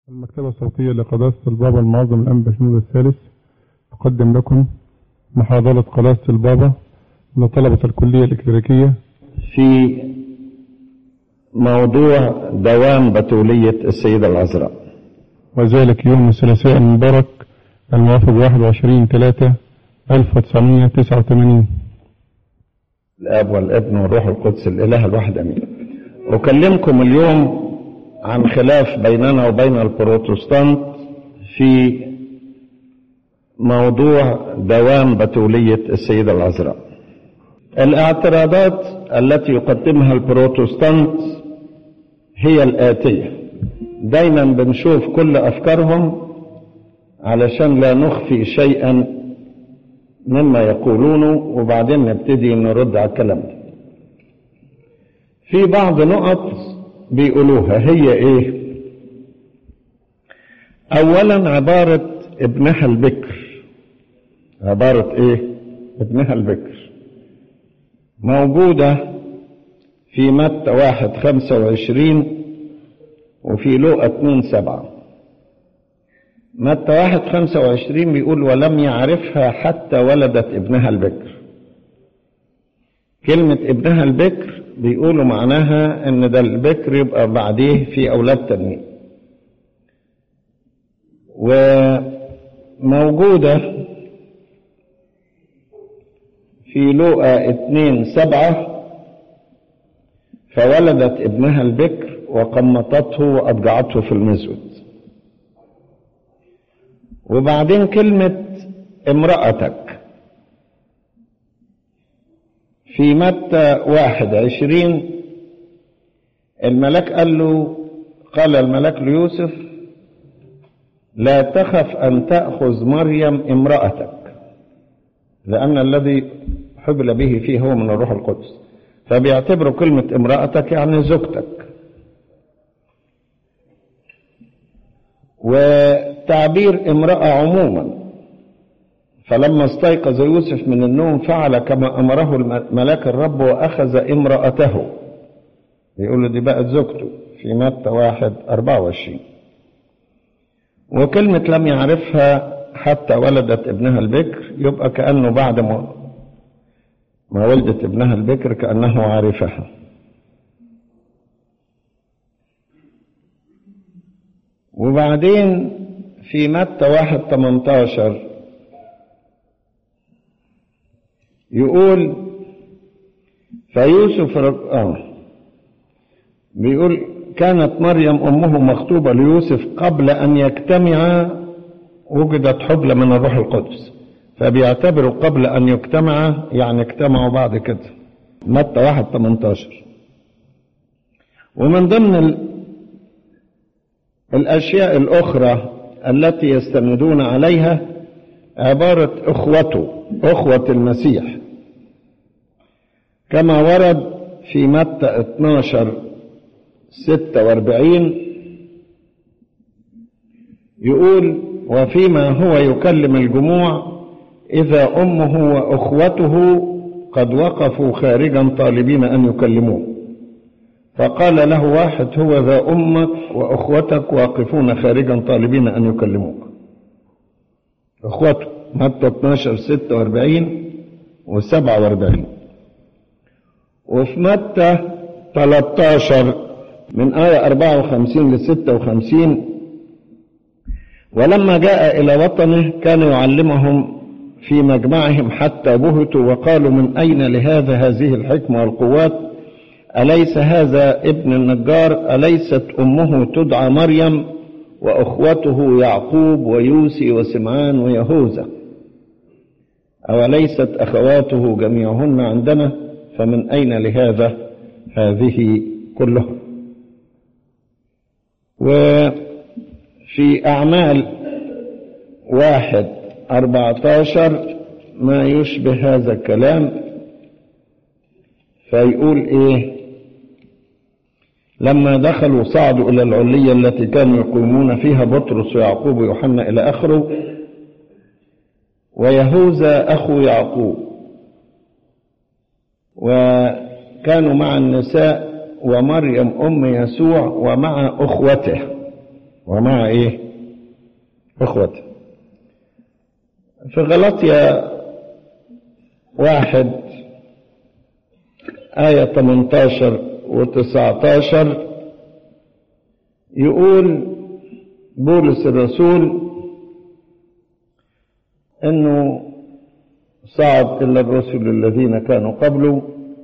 المكتبة الصوتية لقداسة البابا المعظم الأنبا شنود الثالث تقدم لكم محاضرة قداسة البابا لطلبة الكلية الإكليريكية في موضوع دوام بتولية السيدة العذراء وذلك يوم الثلاثاء المبارك الموافق 21 3 1989 الآب والابن والروح القدس الإله الواحد أمين أكلمكم اليوم عن خلاف بيننا وبين البروتستانت في موضوع دوام بتولية السيدة العذراء الاعتراضات التي يقدمها البروتستانت هي الآتية دايما بنشوف كل أفكارهم علشان لا نخفي شيئا مما يقولونه وبعدين نبتدي نرد على الكلام ده في بعض نقط بيقولوها هي ايه اولا عبارة ابنها البكر عبارة ايه ابنها البكر موجودة في متى واحد خمسة وعشرين وفي لوقا اتنين سبعة متى واحد خمسة وعشرين بيقول ولم يعرفها حتى ولدت ابنها البكر كلمة ابنها البكر بيقولوا معناها ان ده البكر يبقى بعديه في اولاد تانيين وموجودة في لوقا اتنين سبعة فولدت ابنها البكر وقمطته وأضجعته في المزود وبعدين كلمة امرأتك في متى واحد عشرين الملاك قال له قال الملاك ليوسف لا تخف أن تأخذ مريم امرأتك لأن الذي حبل به فيه هو من الروح القدس فبيعتبروا كلمة امرأتك يعني زوجتك وتعبير امرأة عموما فلما استيقظ يوسف من النوم فعل كما أمره ملاك الرب وأخذ امرأته يقول له دي بقت زوجته في متى واحد أربعة وعشرين وكلمة لم يعرفها حتى ولدت ابنها البكر يبقى كأنه بعد ما ما ولدت ابنها البكر كأنه عارفها وبعدين في متى واحد تمنتاشر يقول فيوسف رب... آه بيقول كانت مريم أمه مخطوبة ليوسف قبل أن يجتمعا وجدت حبلى من الروح القدس فبيعتبروا قبل أن يجتمعا يعني اجتمعوا بعد كده متى واحد تمنتاشر ومن ضمن ال... الأشياء الأخرى التي يستندون عليها عبارة أخوته أخوة المسيح كما ورد في متى 12 46 يقول وفيما هو يكلم الجموع إذا أمه وأخوته قد وقفوا خارجا طالبين أن يكلموه فقال له واحد هو ذا أمك وأخوتك واقفون خارجا طالبين أن يكلموك أخوته متى 12 46 و 47 وفي متى 13 من آية 54 ل 56 ولما جاء إلى وطنه كان يعلمهم في مجمعهم حتى بهتوا وقالوا من أين لهذا هذه الحكمة والقوات أليس هذا ابن النجار أليست أمه تدعى مريم وأخوته يعقوب ويوسي وسمعان ويهوذا أوليست أخواته جميعهن عندنا فمن أين لهذا هذه كلها وفي أعمال واحد أربعتاشر ما يشبه هذا الكلام فيقول إيه لما دخلوا صعدوا إلى العلية التي كانوا يقيمون فيها بطرس ويعقوب ويوحنا إلى آخره ويهوذا أخو يعقوب وكانوا مع النساء ومريم أم يسوع ومع أخوته ومع ايه اخوته في غلطية واحد آية 18 و 19 يقول بولس الرسول انه صعد الى الرسل الذين كانوا قبله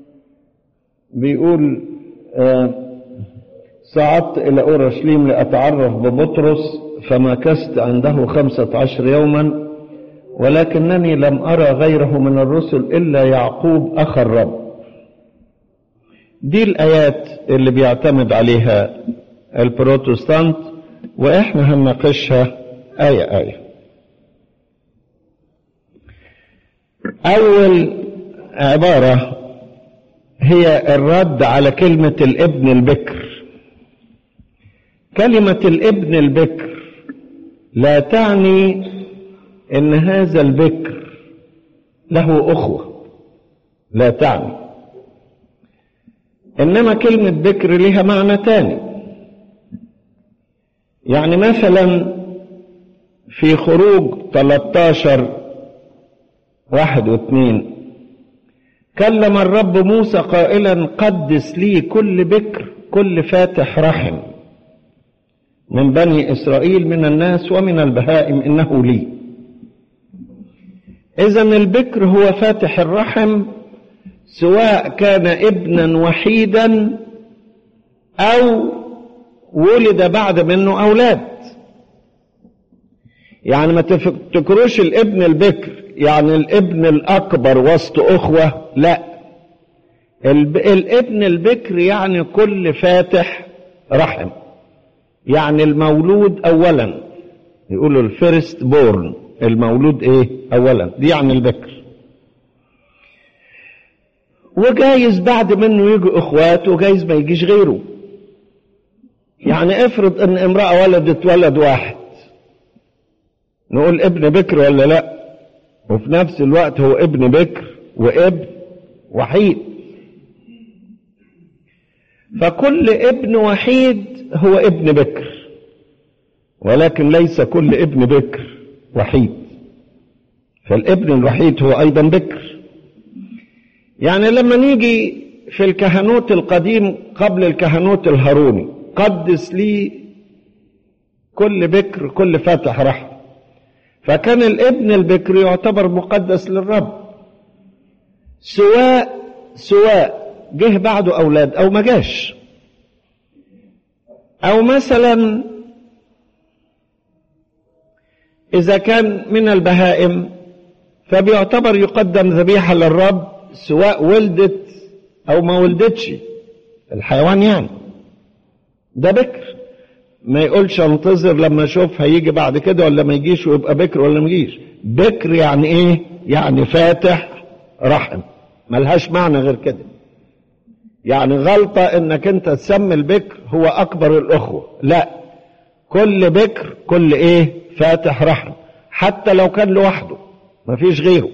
بيقول آه صعدت الى اورشليم لاتعرف ببطرس فمكثت عنده خمسة عشر يوما ولكنني لم ارى غيره من الرسل الا يعقوب اخ الرب دي الايات اللي بيعتمد عليها البروتستانت واحنا هنناقشها ايه ايه أول عبارة هي الرد على كلمة الابن البكر كلمة الابن البكر لا تعني ان هذا البكر له اخوة لا تعني انما كلمة بكر لها معنى تاني يعني مثلا في خروج 13 واحد واثنين كلم الرب موسى قائلا قدس لي كل بكر كل فاتح رحم من بني اسرائيل من الناس ومن البهائم انه لي اذا البكر هو فاتح الرحم سواء كان ابنا وحيدا او ولد بعد منه اولاد يعني ما تفتكروش الابن البكر يعني الابن الاكبر وسط اخوه لا الابن البكر يعني كل فاتح رحم يعني المولود اولا يقولوا الفيرست بورن المولود ايه اولا دي يعني البكر وجايز بعد منه يجي اخوات وجايز ما يجيش غيره يعني افرض ان امرأة ولدت ولد واحد نقول ابن بكر ولا لا وفي نفس الوقت هو ابن بكر وابن وحيد فكل ابن وحيد هو ابن بكر ولكن ليس كل ابن بكر وحيد فالابن الوحيد هو ايضا بكر يعني لما نيجي في الكهنوت القديم قبل الكهنوت الهاروني قدس لي كل بكر كل فاتح رحم فكان الابن البكر يعتبر مقدس للرب سواء سواء جه بعده اولاد او ما جاش او مثلا اذا كان من البهائم فبيعتبر يقدم ذبيحه للرب سواء ولدت او ما ولدتش الحيوان يعني ده بكر ما يقولش انتظر لما اشوف هيجي بعد كده ولا ما يجيش ويبقى بكر ولا ما يجيش بكر يعني ايه يعني فاتح رحم ملهاش معنى غير كده يعني غلطة انك انت تسمي البكر هو اكبر الاخوة لا كل بكر كل ايه فاتح رحم حتى لو كان لوحده مفيش غيره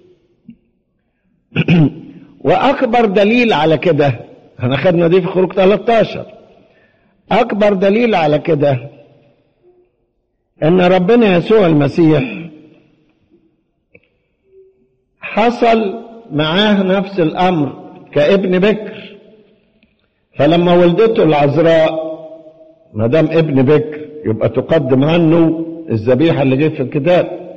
واكبر دليل على كده احنا خدنا دي في خروج 13 اكبر دليل على كده ان ربنا يسوع المسيح حصل معاه نفس الامر كابن بكر فلما ولدته العذراء ما دام ابن بكر يبقى تقدم عنه الذبيحه اللي جت في الكتاب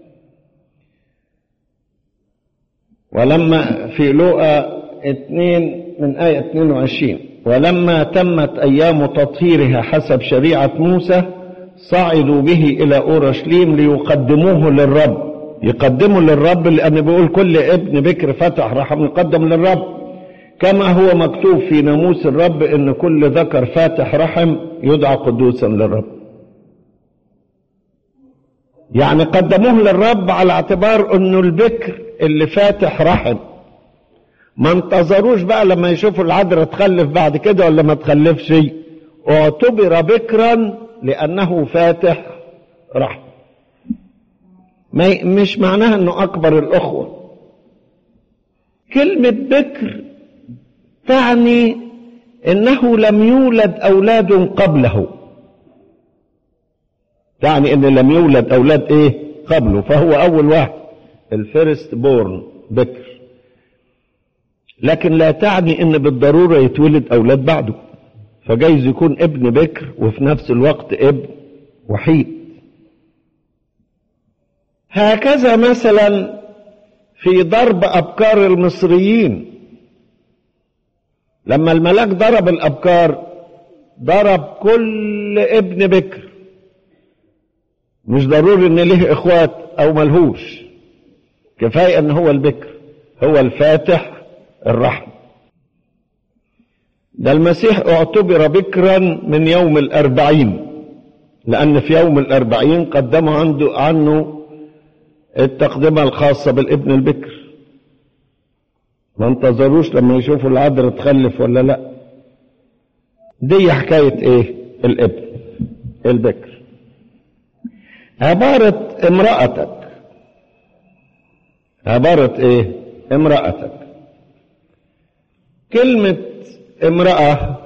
ولما في لوقا اتنين من آية 22 ولما تمت أيام تطهيرها حسب شريعة موسى صعدوا به إلى أورشليم ليقدموه للرب يقدموا للرب لأن بيقول كل ابن بكر فتح رحم يقدم للرب كما هو مكتوب في ناموس الرب إن كل ذكر فاتح رحم يدعى قدوسا للرب يعني قدموه للرب على اعتبار انه البكر اللي فاتح رحم ما انتظروش بقى لما يشوفوا العذراء تخلف بعد كده ولا ما تخلفش اعتبر بكرا لانه فاتح رحم ما مش معناها انه اكبر الاخوه كلمه بكر تعني انه لم يولد اولاد قبله تعني ان لم يولد اولاد ايه قبله فهو اول واحد الفيرست بورن بكر لكن لا تعني ان بالضرورة يتولد اولاد بعده فجايز يكون ابن بكر وفي نفس الوقت ابن وحيد هكذا مثلا في ضرب ابكار المصريين لما الملاك ضرب الابكار ضرب كل ابن بكر مش ضروري ان له اخوات او ملهوش كفاية ان هو البكر هو الفاتح الرحم ده المسيح اعتبر بكرا من يوم الاربعين لان في يوم الاربعين قدموا عنده عنه التقدمة الخاصة بالابن البكر ما انتظروش لما يشوفوا العذراء تخلف ولا لا دي حكاية ايه الابن البكر عبارة امرأتك عبارة ايه امرأتك كلمة امرأة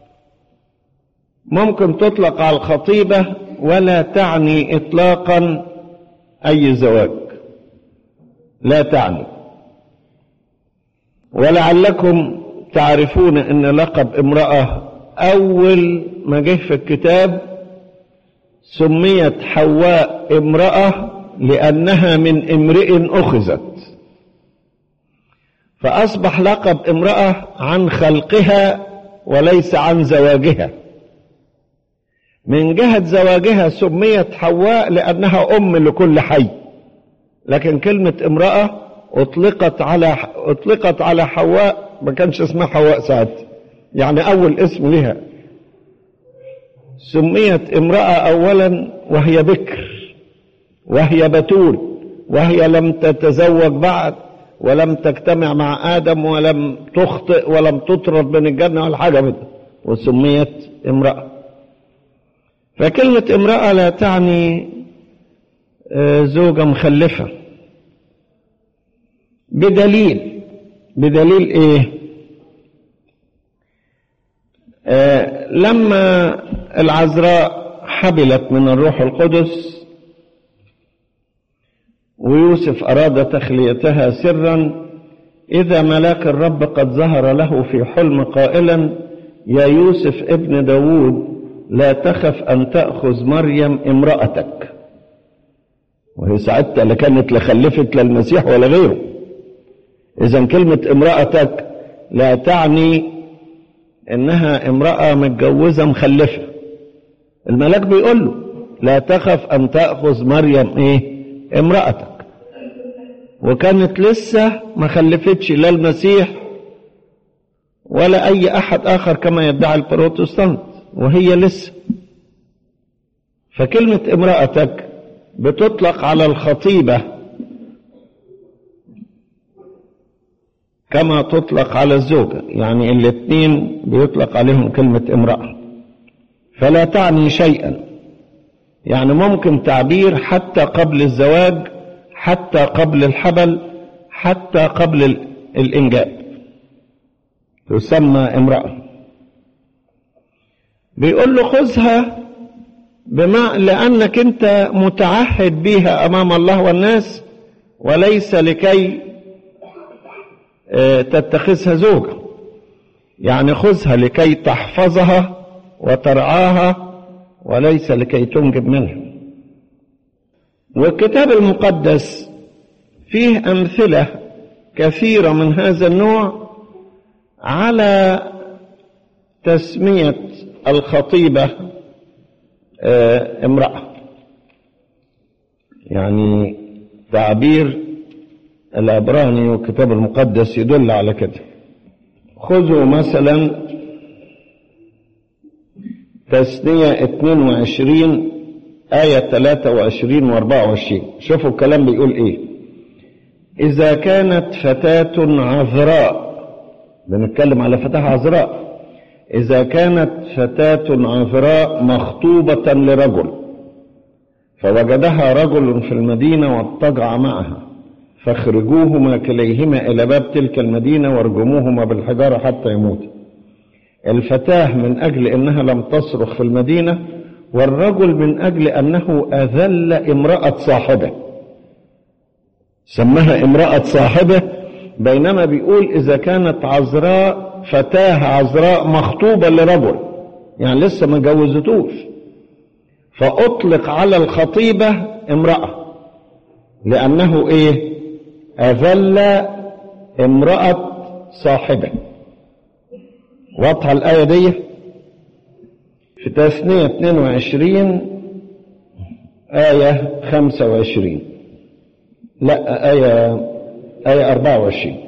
ممكن تطلق على الخطيبة ولا تعني اطلاقا اي زواج لا تعني ولعلكم تعرفون ان لقب امرأة اول ما جه في الكتاب سميت حواء امرأة لانها من امرئ اخذت فاصبح لقب امرأة عن خلقها وليس عن زواجها من جهة زواجها سميت حواء لأنها أم لكل حي لكن كلمة امرأة أطلقت على أطلقت على حواء ما كانش اسمها حواء ساعتها يعني أول اسم لها سميت امرأة أولا وهي بكر وهي بتول وهي لم تتزوج بعد ولم تجتمع مع آدم ولم تخطئ ولم تطرد من الجنة ولا حاجة منها وسميت امرأة فكلمة امرأة لا تعني زوجة مخلفة بدليل بدليل ايه آه لما العذراء حبلت من الروح القدس ويوسف أراد تخليتها سرا إذا ملاك الرب قد ظهر له في حلم قائلا يا يوسف ابن داود لا تخف أن تأخذ مريم امرأتك وهي ساعتها لا كانت لا خلفت لا المسيح ولا غيره إذا كلمة امرأتك لا تعني إنها امرأة متجوزة مخلفة الملاك بيقول له لا تخف أن تأخذ مريم إيه امرأتك وكانت لسه ما خلفتش لا المسيح ولا أي أحد آخر كما يدعي البروتستانت وهي لسه فكلمة امرأتك بتطلق على الخطيبة كما تطلق على الزوجة يعني الاثنين بيطلق عليهم كلمة امرأة فلا تعني شيئا يعني ممكن تعبير حتى قبل الزواج حتى قبل الحبل حتى قبل الإنجاب تسمى امرأة بيقول له خذها بما لأنك أنت متعهد بها أمام الله والناس وليس لكي تتخذها زوجة يعني خذها لكي تحفظها وترعاها وليس لكي تنجب منها والكتاب المقدس فيه أمثلة كثيرة من هذا النوع على تسمية الخطيبة امرأة يعني تعبير العبراني والكتاب المقدس يدل على كده خذوا مثلا تثنية 22 آية 23 و 24 شوفوا الكلام بيقول ايه إذا كانت فتاة عذراء بنتكلم على فتاة عذراء إذا كانت فتاة عذراء مخطوبة لرجل فوجدها رجل في المدينة واضطجع معها فاخرجوهما كليهما إلى باب تلك المدينة وارجموهما بالحجارة حتى يموتا الفتاة من أجل أنها لم تصرخ في المدينة والرجل من أجل أنه أذل امرأة صاحبه سماها امرأة صاحبه بينما بيقول إذا كانت عذراء فتاة عذراء مخطوبة لرجل يعني لسه ما جوزتوش فأطلق على الخطيبة امرأة لأنه إيه أذل امرأة صاحبه واضحة الآية دي في تثنية 22 آية 25 لا آية آية 24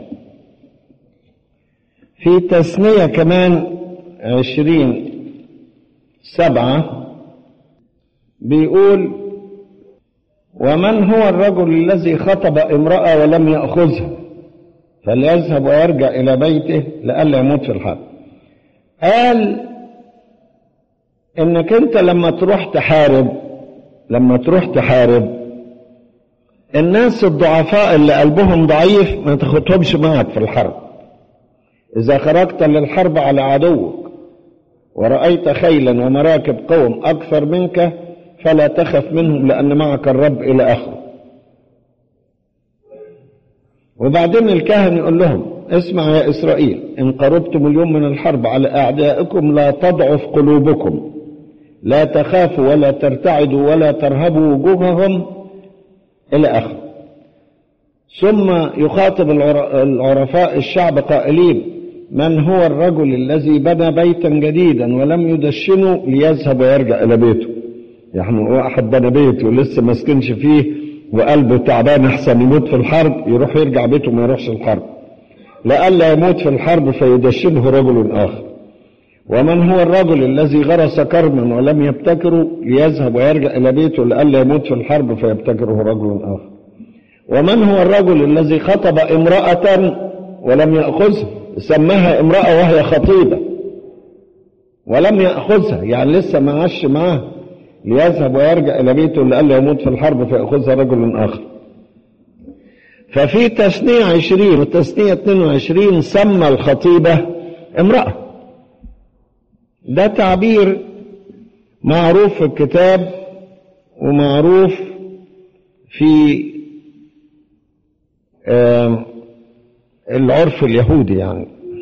في تثنية كمان 20 سبعة بيقول ومن هو الرجل الذي خطب امرأة ولم يأخذها فليذهب ويرجع إلى بيته لئلا يموت في الحرب قال انك انت لما تروح تحارب لما تروح تحارب الناس الضعفاء اللي قلبهم ضعيف ما تاخدهمش معك في الحرب اذا خرجت للحرب على عدوك ورأيت خيلا ومراكب قوم اكثر منك فلا تخف منهم لان معك الرب الى اخره وبعدين الكاهن يقول لهم اسمع يا اسرائيل ان قربتم اليوم من الحرب على اعدائكم لا تضعف قلوبكم لا تخافوا ولا ترتعدوا ولا ترهبوا وجوههم إلى آخره ثم يخاطب العرفاء الشعب قائلين من هو الرجل الذي بنى بيتا جديدا ولم يدشنه ليذهب ويرجع إلى بيته يعني واحد بنى بيت ولسه ما سكنش فيه وقلبه تعبان احسن يموت في الحرب يروح يرجع بيته ما يروحش الحرب لئلا يموت في الحرب فيدشنه رجل آخر ومن هو الرجل الذي غرس كرما ولم يبتكره ليذهب ويرجع إلى بيته لئلا يموت في الحرب فيبتكره رجل آخر ومن هو الرجل الذي خطب امرأة ولم يأخذها سماها امرأة وهي خطيبة ولم يأخذها يعني لسه ما عاش معاها ليذهب ويرجع إلى بيته لئلا يموت في الحرب فيأخذها رجل آخر ففي تثنية عشرين وتثنية 22 سمى الخطيبة امرأة ده تعبير معروف في الكتاب ومعروف في العرف اليهودي يعني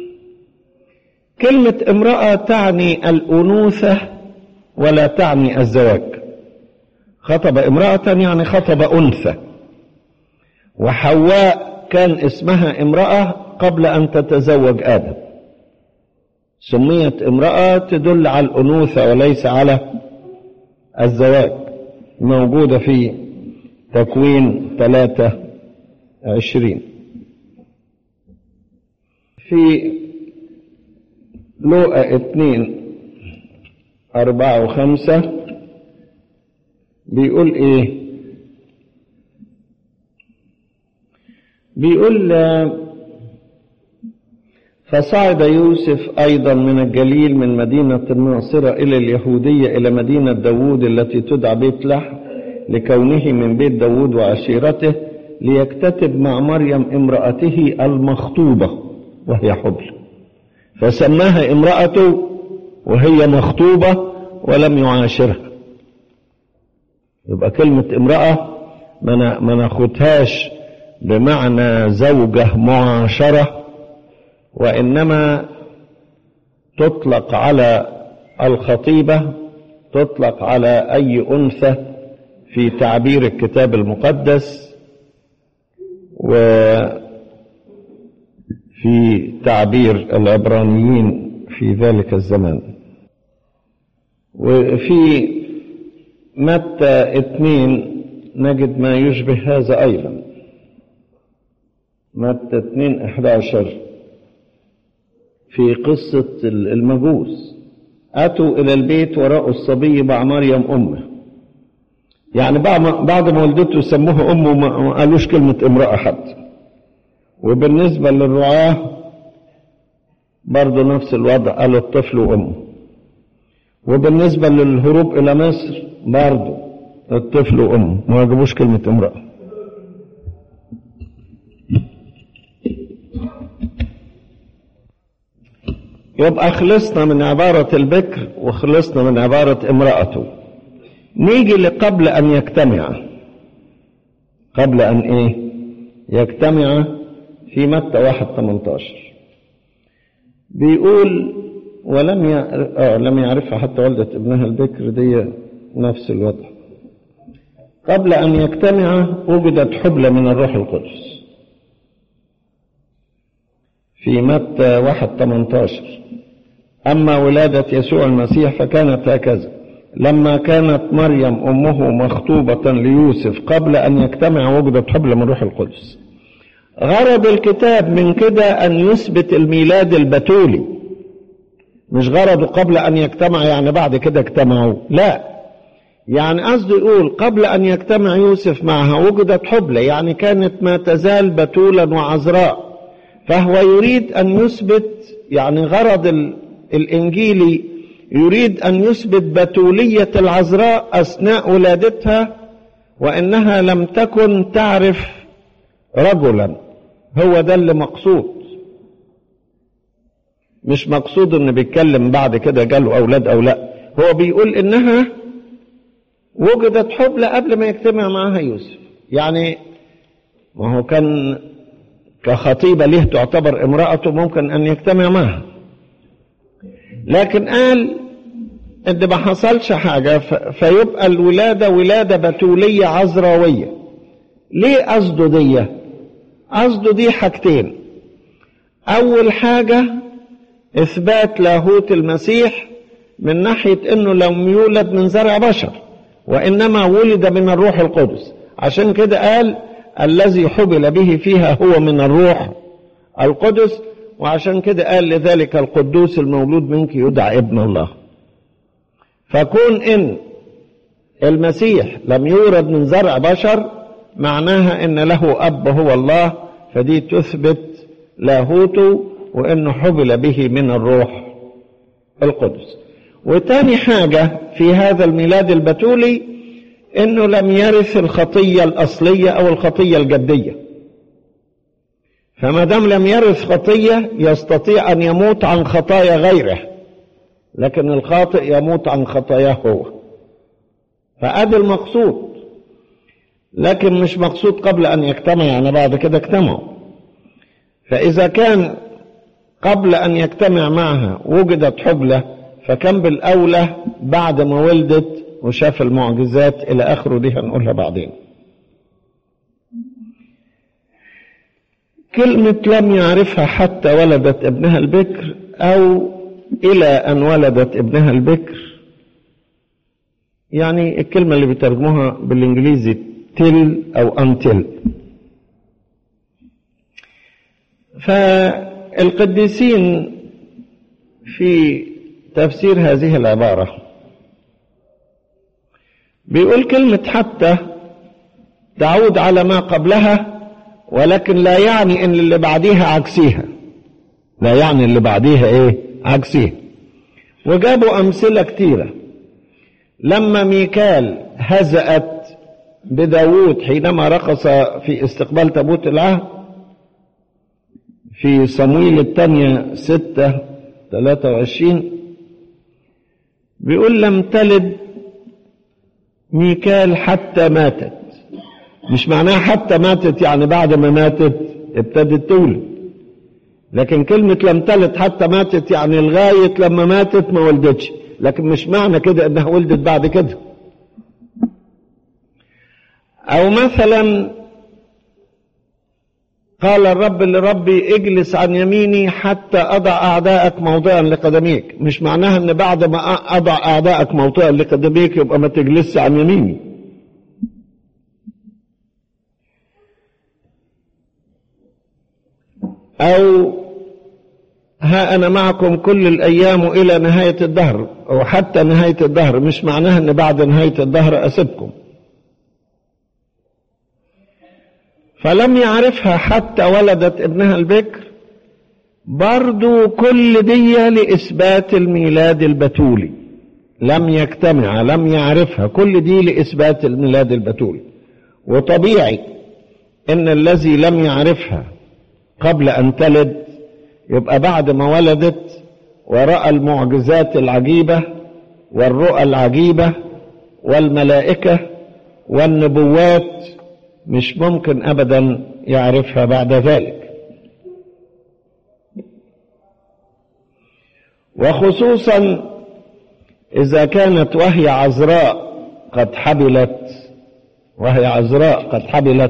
كلمة امرأة تعني الأنوثة ولا تعني الزواج خطب امرأة يعني خطب أنثى وحواء كان اسمها امرأة قبل أن تتزوج آدم سميت امرأة تدل على الأنوثة وليس على الزواج موجودة في تكوين ثلاثة عشرين في لوقا اثنين أربعة وخمسة بيقول إيه بيقول فصعد يوسف أيضا من الجليل من مدينة الناصرة إلى اليهودية إلى مدينة داوود التي تدعى بيت لحم لكونه من بيت داوود وعشيرته ليكتتب مع مريم امرأته المخطوبة وهي حبل فسماها امرأته وهي مخطوبة ولم يعاشرها يبقى كلمة امرأة ما ناخدهاش بمعنى زوجة معاشرة وإنما تطلق على الخطيبة تطلق على أي أنثى في تعبير الكتاب المقدس وفي تعبير العبرانيين في ذلك الزمان وفي متى اثنين نجد ما يشبه هذا أيضا متى اثنين احداشر في قصة المجوس أتوا إلى البيت ورأوا الصبي مع مريم أمه يعني بعد ما ولدته سموها أمه ما قالوش كلمة امرأة حتى وبالنسبة للرعاة برضه نفس الوضع قالوا الطفل وأمه وبالنسبة للهروب إلى مصر برضه الطفل وأمه ما جابوش كلمة امرأة يبقى خلصنا من عبارة البكر وخلصنا من عبارة امرأته نيجي لقبل أن يجتمع قبل أن إيه يجتمع في متى واحد 18 بيقول ولم يعرف آه لم يعرفها حتى والدة ابنها البكر دي نفس الوضع قبل أن يجتمع وجدت حبلى من الروح القدس في متى واحد 18 أما ولادة يسوع المسيح فكانت هكذا لما كانت مريم أمه مخطوبة ليوسف قبل أن يجتمع وجدت حبلى من روح القدس غرض الكتاب من كده أن يثبت الميلاد البتولي مش غرضه قبل أن يجتمع يعني بعد كده اجتمعوا لا يعني قصده يقول قبل أن يجتمع يوسف معها وجدت حبلى يعني كانت ما تزال بتولا وعذراء فهو يريد أن يثبت يعني غرض الإنجيلي يريد أن يثبت بتولية العذراء أثناء ولادتها وإنها لم تكن تعرف رجلا هو ده اللي مقصود مش مقصود ان بيتكلم بعد كده جاله اولاد او لا هو بيقول انها وجدت حبلى قبل ما يجتمع معها يوسف يعني ما هو كان كخطيبة له تعتبر امرأته ممكن ان يجتمع معها لكن قال ان ما حصلش حاجة فيبقى الولادة ولادة بتولية عذراوية ليه قصده دي قصده دي حاجتين اول حاجة اثبات لاهوت المسيح من ناحية انه لم يولد من زرع بشر وانما ولد من الروح القدس عشان كده قال الذي حبل به فيها هو من الروح القدس وعشان كده قال لذلك القدوس المولود منك يدعى ابن الله فكون ان المسيح لم يورد من زرع بشر معناها ان له اب هو الله فدي تثبت لاهوته وانه حبل به من الروح القدس وتاني حاجة في هذا الميلاد البتولي انه لم يرث الخطية الاصلية او الخطية الجدية فما دام لم يرث خطية يستطيع ان يموت عن خطايا غيره لكن الخاطئ يموت عن خطاياه هو فادي المقصود لكن مش مقصود قبل ان يجتمع يعني بعد كده اجتمعوا فاذا كان قبل ان يجتمع معها وجدت حبلة فكان بالاولى بعد ما ولدت وشاف المعجزات الى اخره دي هنقولها بعدين كلمة لم يعرفها حتى ولدت ابنها البكر او الى ان ولدت ابنها البكر يعني الكلمة اللي بيترجموها بالانجليزي تل او انتل فالقديسين في تفسير هذه العبارة بيقول كلمة حتى تعود على ما قبلها ولكن لا يعني ان اللي بعديها عكسيها لا يعني اللي بعديها ايه عكسيها وجابوا امثلة كتيرة لما ميكال هزأت بداود حينما رقص في استقبال تابوت العهد في صمويل الثانية ستة ثلاثة وعشرين بيقول لم تلد ميكال حتى ماتت مش معناها حتى ماتت يعني بعد ما ماتت ابتدت تولد لكن كلمة لم تلد حتى ماتت يعني لغاية لما ماتت ما ولدتش لكن مش معنى كده انها ولدت بعد كده او مثلا قال الرب لربي اجلس عن يميني حتى اضع اعدائك موضعا لقدميك مش معناها ان بعد ما اضع اعدائك موضعا لقدميك يبقى ما تجلسش عن يميني او ها انا معكم كل الايام الى نهايه الدهر او حتى نهايه الدهر مش معناها ان بعد نهايه الدهر اسيبكم فلم يعرفها حتى ولدت ابنها البكر برضو كل دي لإثبات الميلاد البتولي لم يجتمع لم يعرفها كل دي لإثبات الميلاد البتولي وطبيعي إن الذي لم يعرفها قبل أن تلد يبقى بعد ما ولدت ورأى المعجزات العجيبة والرؤى العجيبة والملائكة والنبوات مش ممكن أبدا يعرفها بعد ذلك وخصوصا إذا كانت وهي عذراء قد حبلت وهي عذراء قد حبلت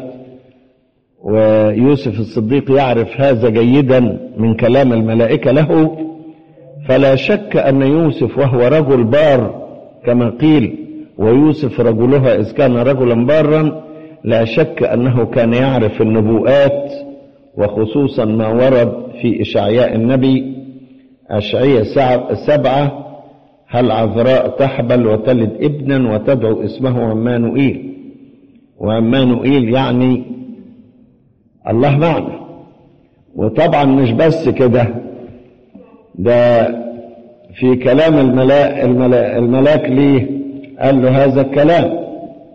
ويوسف الصديق يعرف هذا جيدا من كلام الملائكة له فلا شك أن يوسف وهو رجل بار كما قيل ويوسف رجلها إذ كان رجلا بارا لا شك أنه كان يعرف النبوءات وخصوصا ما ورد في إشعياء النبي أشعية سبعة هل عذراء تحبل وتلد ابنا وتدعو اسمه عمانوئيل وعمانوئيل يعني الله معنا وطبعا مش بس كده ده في كلام الملاك, الملاك, الملاك ليه قال له هذا الكلام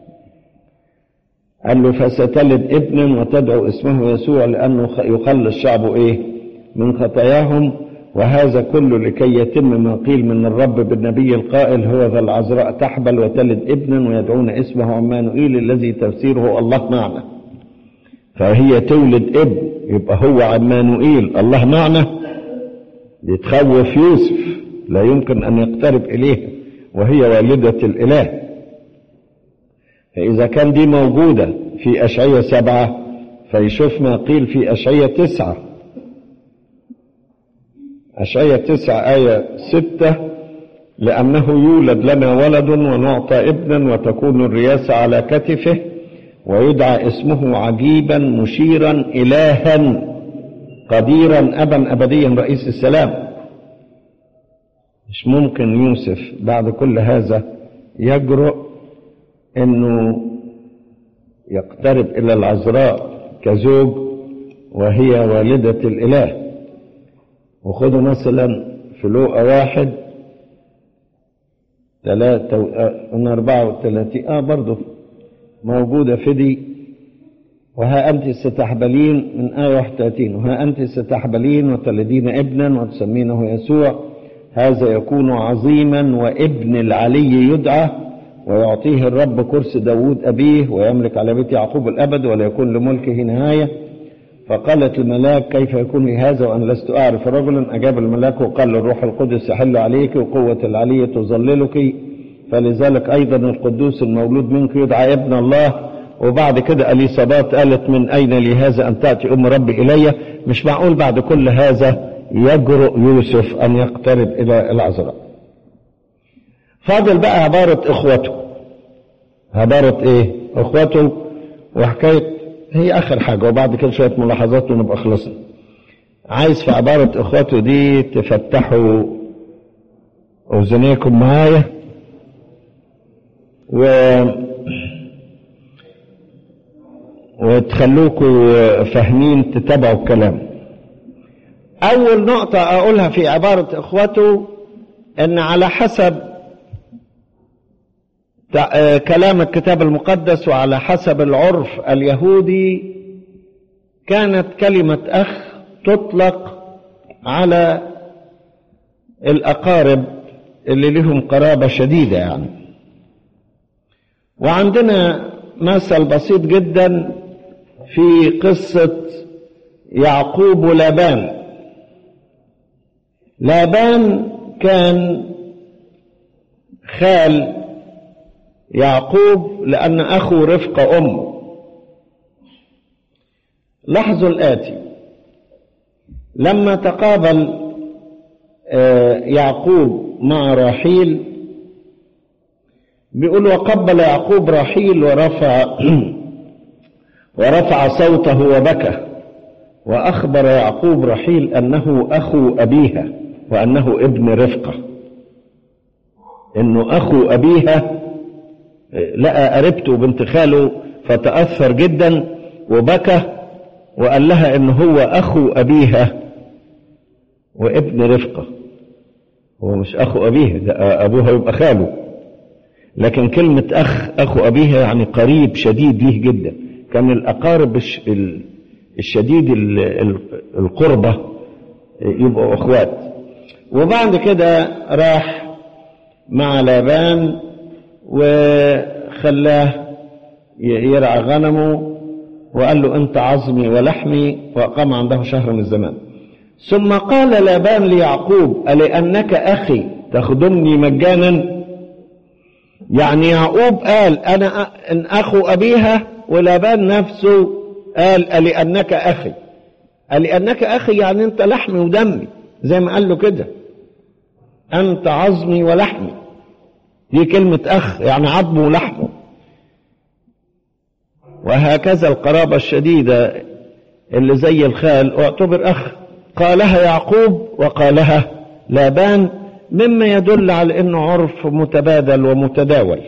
قال له فستلد ابنا وتدعو اسمه يسوع لأنه يخلص شعبه ايه من خطاياهم وهذا كله لكي يتم ما قيل من الرب بالنبي القائل هو ذا العذراء تحبل وتلد ابنا ويدعون اسمه عمانوئيل الذي تفسيره الله معنا فهي تولد ابن يبقى هو عمانوئيل الله معنا يتخوف يوسف لا يمكن أن يقترب إليها وهي والدة الإله فإذا كان دي موجودة في أشعية سبعة فيشوف ما قيل في أشعية تسعة أشعية تسعة آية ستة لأنه يولد لنا ولد ونعطى ابنا وتكون الرياسة على كتفه ويدعى اسمه عجيبا مشيرا إلها قديرا أبا أبديا رئيس السلام مش ممكن يوسف بعد كل هذا يجرؤ انه يقترب الى العذراء كزوج وهي والدة الاله وخذوا مثلا في لوقا واحد ثلاثة من أربعة وثلاثين آه برضه موجودة في دي وها أنت ستحبلين من آية 31 وها أنت ستحبلين وتلدين ابنا وتسمينه يسوع هذا يكون عظيما وابن العلي يدعى ويعطيه الرب كرسي داود أبيه ويملك على بيت يعقوب الأبد ولا يكون لملكه نهاية فقالت الملاك كيف يكون لي هذا وأنا لست أعرف رجلا أجاب الملاك وقال الروح القدس يحل عليك وقوة العلي تظللك فلذلك أيضا القدوس المولود منك يدعى ابن الله وبعد كده أليصابات قالت من أين لي هذا أن تأتي أم ربي إلي مش معقول بعد كل هذا يجرؤ يوسف أن يقترب إلى العذراء فاضل بقى عبارة إخوته عبارة إيه إخوته وحكاية هي آخر حاجة وبعد كده شوية ملاحظات ونبقى خلصنا عايز في عبارة إخوته دي تفتحوا أذنيكم معايا و وتخلوكوا فاهمين تتابعوا الكلام أول نقطة أقولها في عبارة إخوته أن على حسب كلام الكتاب المقدس وعلى حسب العرف اليهودي كانت كلمة أخ تطلق على الأقارب اللي لهم قرابة شديدة يعني وعندنا مثل بسيط جدا في قصة يعقوب ولابان لابان كان خال يعقوب لأن أخو رفق أمه لاحظوا الآتي لما تقابل يعقوب مع راحيل بيقول وقبل يعقوب راحيل ورفع ورفع صوته وبكى وأخبر يعقوب رحيل أنه أخو أبيها وأنه ابن رفقة إنه أخو أبيها لقى قريبته بنت خاله فتأثر جدا وبكى وقال لها إن هو أخو أبيها وابن رفقة هو مش أخو أبيها ده أبوها يبقى خاله لكن كلمة أخ أخو أبيها يعني قريب شديد ليه جدا كان الأقارب الشديد القربة يبقوا أخوات وبعد كده راح مع لابان وخلاه يرعى غنمه وقال له أنت عظمي ولحمي وأقام عنده شهر من الزمان ثم قال لابان ليعقوب ألأنك أخي تخدمني مجانا يعني يعقوب قال أنا إن أخو أبيها ولابان نفسه قال ألأنك أخي ألأنك أخي يعني أنت لحمي ودمي زي ما قال له كده أنت عظمي ولحمي دي كلمة أخ يعني عظمه ولحمه وهكذا القرابة الشديدة اللي زي الخال اعتبر أخ قالها يعقوب وقالها لابان مما يدل على أنه عرف متبادل ومتداول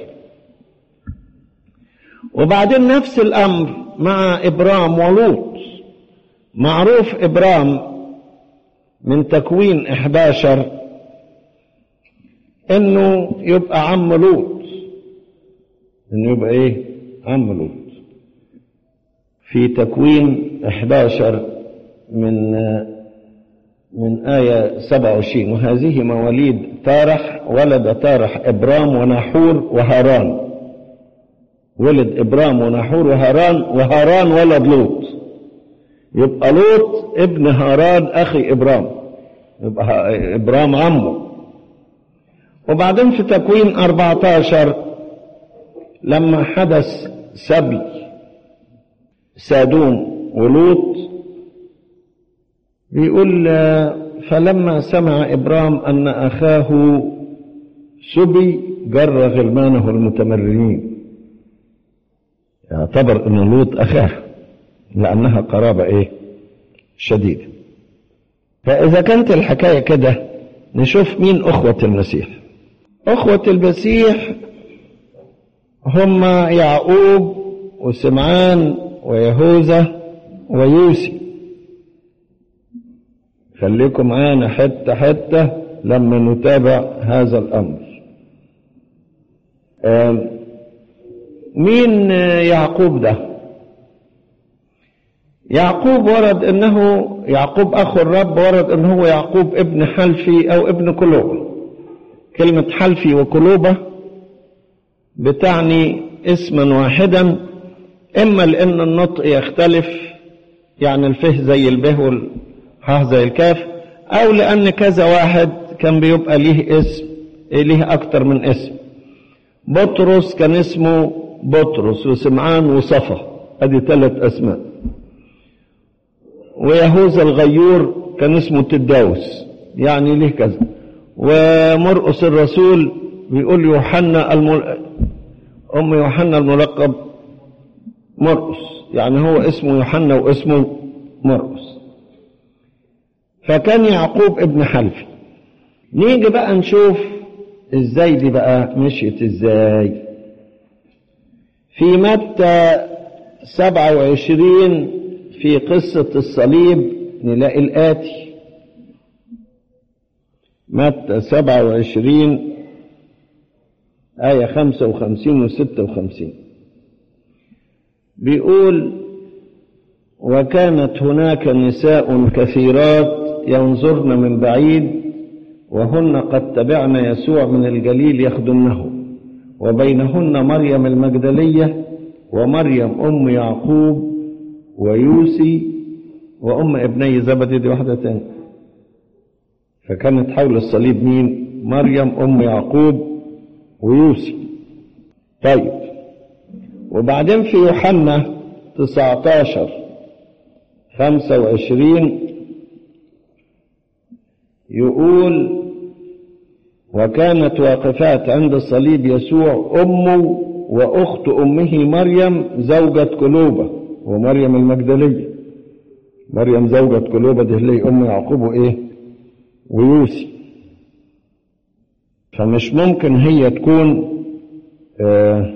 وبعدين نفس الأمر مع إبرام ولوط معروف إبرام من تكوين 11 انه يبقى عم لوط انه يبقى ايه عم لوط في تكوين 11 من من آية 27 وهذه مواليد تارح ولد تارح إبرام وناحور وهاران ولد إبرام وناحور وهاران وهاران ولد لوط يبقى لوط ابن هاران أخي إبرام يبقى إبرام عمه وبعدين في تكوين 14 لما حدث سبي سادوم ولوط بيقول فلما سمع إبرام أن أخاه سبي جر غلمانه المتمرنين يعتبر أن لوط أخاه لأنها قرابة إيه شديدة فإذا كانت الحكاية كده نشوف مين أخوة المسيح أخوة المسيح هم يعقوب وسمعان ويهوذا ويوسي خليكم معانا حتة حتة لما نتابع هذا الأمر مين يعقوب ده يعقوب ورد انه يعقوب اخو الرب ورد انه هو يعقوب ابن حلفي او ابن كلوبة كلمة حلفي وكلوبة بتعني اسما واحدا اما لان النطق يختلف يعني الفه زي البه والحاء زي الكاف او لان كذا واحد كان بيبقى ليه اسم ليه اكتر من اسم بطرس كان اسمه بطرس وسمعان وصفا ادي ثلاث اسماء ويهوذا الغيور كان اسمه تداوس يعني ليه كذا ومرقس الرسول بيقول يوحنا المل... ام يوحنا الملقب مرقس يعني هو اسمه يوحنا واسمه مرقس فكان يعقوب ابن حلفي نيجي بقى نشوف ازاي دي بقى مشيت ازاي في متى سبعة وعشرين في قصة الصليب نلاقي الآتي متى سبعة وعشرين آية خمسة وخمسين وستة وخمسين بيقول وكانت هناك نساء كثيرات ينظرن من بعيد وهن قد تبعن يسوع من الجليل يخدمنه وبينهن مريم المجدلية ومريم أم يعقوب ويوسي وأم ابني زبدي دي واحدة تانية فكانت حول الصليب مين مريم أم يعقوب ويوسي طيب وبعدين في يوحنا 19 25 يقول وكانت واقفات عند الصليب يسوع أمه وأخت أمه مريم زوجة كلوبة ومريم المجدلية مريم زوجة كلوبة دي اللي أم يعقوب وإيه ويوسي فمش ممكن هي تكون آه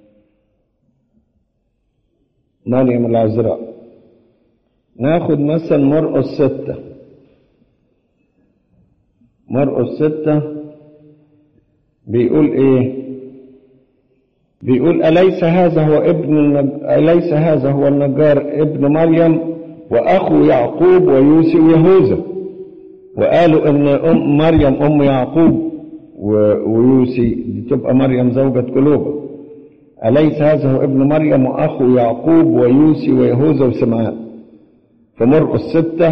مريم العذراء ناخد مثلا مرقس ستة مرقس ستة بيقول ايه بيقول أليس هذا هو ابن النج... أليس هذا هو النجار ابن مريم وأخو يعقوب ويوسف ويهوذا وقالوا إن أم مريم أم يعقوب ويوسي دي تبقى مريم زوجة كلوبة أليس هذا هو ابن مريم وأخو يعقوب ويوسي ويهوذا وسمعان في مرقس ستة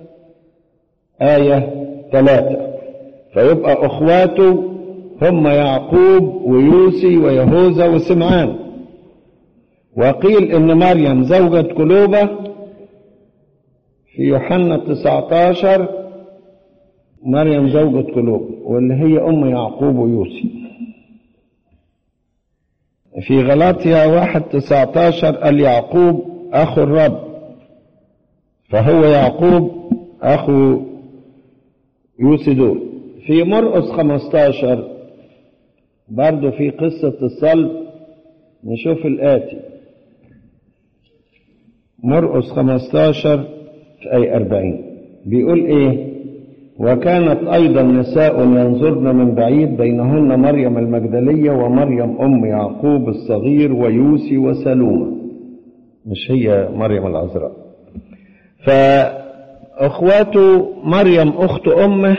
آية ثلاثة فيبقى أخواته هم يعقوب ويوسي ويهوذا وسمعان وقيل إن مريم زوجة كلوبة في يوحنا 19 مريم زوجة كلوبة واللي هي أم يعقوب ويوسي في غلاطيا واحد 19 قال يعقوب أخو الرب فهو يعقوب أخو يوسي دول في مرقس 15 برضه في قصة الصلب نشوف الآتي مرقس 15 في أي 40 بيقول إيه وكانت أيضا نساء ينظرن من بعيد بينهن مريم المجدلية ومريم أم يعقوب الصغير ويوسي وسلومة مش هي مريم العذراء فأخواته مريم أخت أمه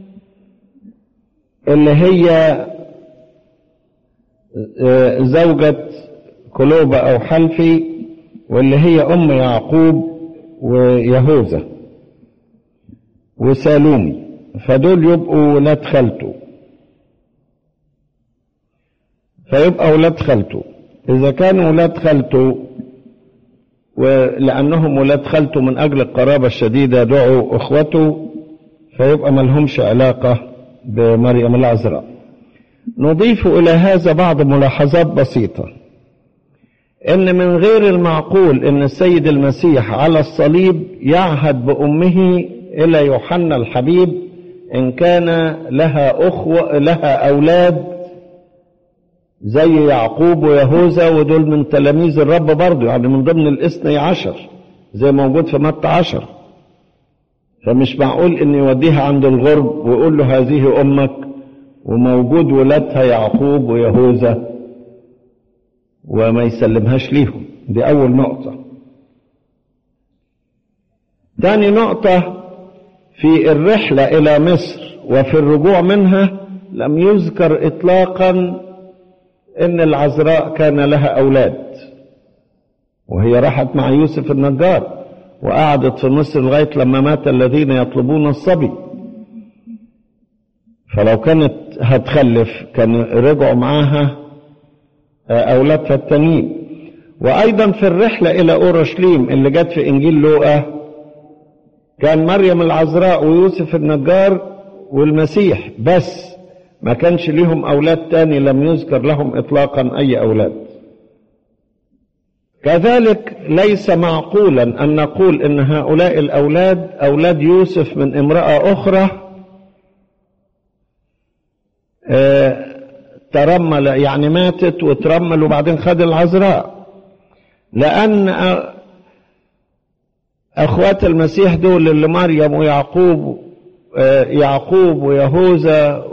اللي هي زوجة كلوبة أو حلفي واللي هي أم يعقوب ويهوذا وسالومي فدول يبقوا ولاد خالته فيبقى ولاد خالته إذا كانوا ولاد خالته ولأنهم ولاد خالته من أجل القرابة الشديدة دعوا أخوته فيبقى ملهمش علاقة بمريم العذراء نضيف إلى هذا بعض ملاحظات بسيطة إن من غير المعقول إن السيد المسيح على الصليب يعهد بأمه إلى يوحنا الحبيب إن كان لها أخوة لها أولاد زي يعقوب ويهوذا ودول من تلاميذ الرب برضه يعني من ضمن الاثني عشر زي موجود في متى عشر فمش معقول إن يوديها عند الغرب ويقول له هذه أمك وموجود ولادها يعقوب ويهوذا وما يسلمهاش ليهم دي أول نقطة تاني نقطة في الرحلة إلى مصر وفي الرجوع منها لم يذكر إطلاقا إن العذراء كان لها أولاد وهي راحت مع يوسف النجار وقعدت في مصر لغاية لما مات الذين يطلبون الصبي فلو كانت هتخلف كان رجعوا معاها أولادها التانيين وأيضا في الرحلة إلى أورشليم اللي جت في إنجيل لوقا كان مريم العذراء ويوسف النجار والمسيح بس ما كانش ليهم أولاد تاني لم يذكر لهم إطلاقا أي أولاد كذلك ليس معقولا أن نقول أن هؤلاء الأولاد أولاد يوسف من امرأة أخرى آه ترمل يعني ماتت وترمل وبعدين خد العذراء لأن أخوات المسيح دول اللي مريم ويعقوب يعقوب ويهوذا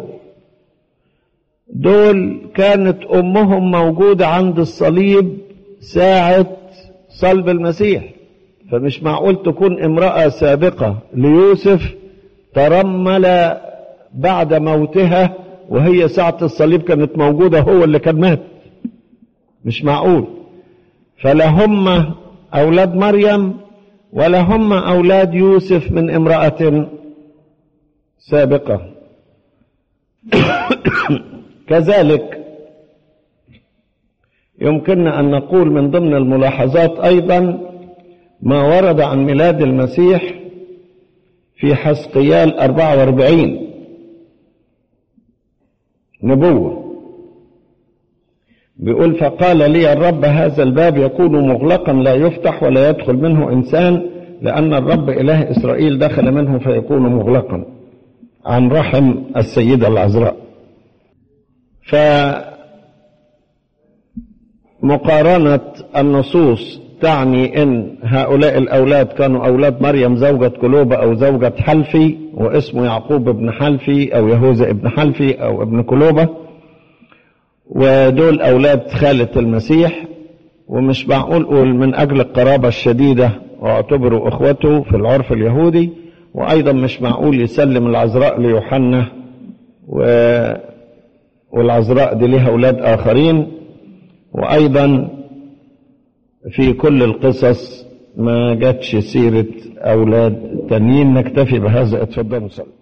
دول كانت أمهم موجودة عند الصليب ساعة صلب المسيح فمش معقول تكون امرأة سابقة ليوسف ترمل بعد موتها وهي ساعة الصليب كانت موجودة هو اللي كان مات مش معقول فلا هم أولاد مريم ولا هم أولاد يوسف من امرأة سابقة كذلك يمكننا أن نقول من ضمن الملاحظات أيضا ما ورد عن ميلاد المسيح في حسقيال 44 نبوة بيقول فقال لي الرب هذا الباب يكون مغلقا لا يفتح ولا يدخل منه إنسان لأن الرب إله إسرائيل دخل منه فيكون مغلقا عن رحم السيدة العذراء فمقارنة النصوص تعني ان هؤلاء الاولاد كانوا اولاد مريم زوجة كلوبة او زوجة حلفي واسمه يعقوب ابن حلفي او يهوذا ابن حلفي او ابن كلوبة ودول اولاد خالة المسيح ومش معقول قول من اجل القرابة الشديدة واعتبروا اخوته في العرف اليهودي وايضا مش معقول يسلم العذراء ليوحنا و والعذراء دي ليها أولاد آخرين وأيضا في كل القصص ما جاتش سيرة أولاد تانيين نكتفي بهذا اتفضلوا صلوا